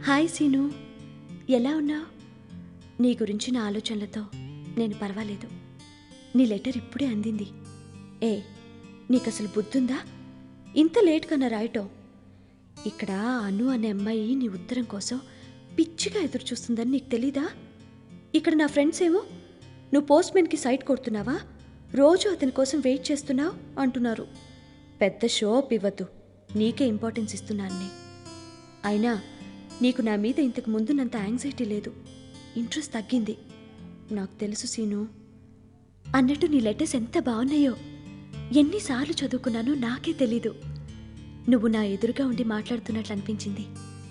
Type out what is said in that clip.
hi scene ఎలా ఉన్నావు నీ గురించి నా ఆలోచనలతో నేను పర్వాలేదు నీ లెటర్ ఇప్పుడే అందింది ఏ నీకు అసలు బుద్ధుందా ఇంత లేట్గా నా రాయటం ఇక్కడ అను అనే అమ్మాయి నీ ఉత్తరం కోసం పిచ్చిగా ఎదురు చూస్తుందని నీకు తెలీదా ఇక్కడ నా ఫ్రెండ్స్ ఏమో నువ్వు పోస్ట్మెన్కి సైట్ కొడుతున్నావా రోజు అతని కోసం వెయిట్ చేస్తున్నావు అంటున్నారు పెద్ద షో అప్ ఇవ్వద్దు నీకే ఇంపార్టెన్స్ ఇస్తున్నాను అయినా నీకు నా మీద ఇంతకు ముందున్నంత యాంగ్జైటీ లేదు ఇంట్రెస్ట్ తగ్గింది నాకు తెలుసు సీను అన్నట్టు నీ లెటర్స్ ఎంత బాగున్నాయో ఎన్నిసార్లు చదువుకున్నానో నాకే తెలీదు నువ్వు నా ఎదురుగా ఉండి మాట్లాడుతున్నట్లు అనిపించింది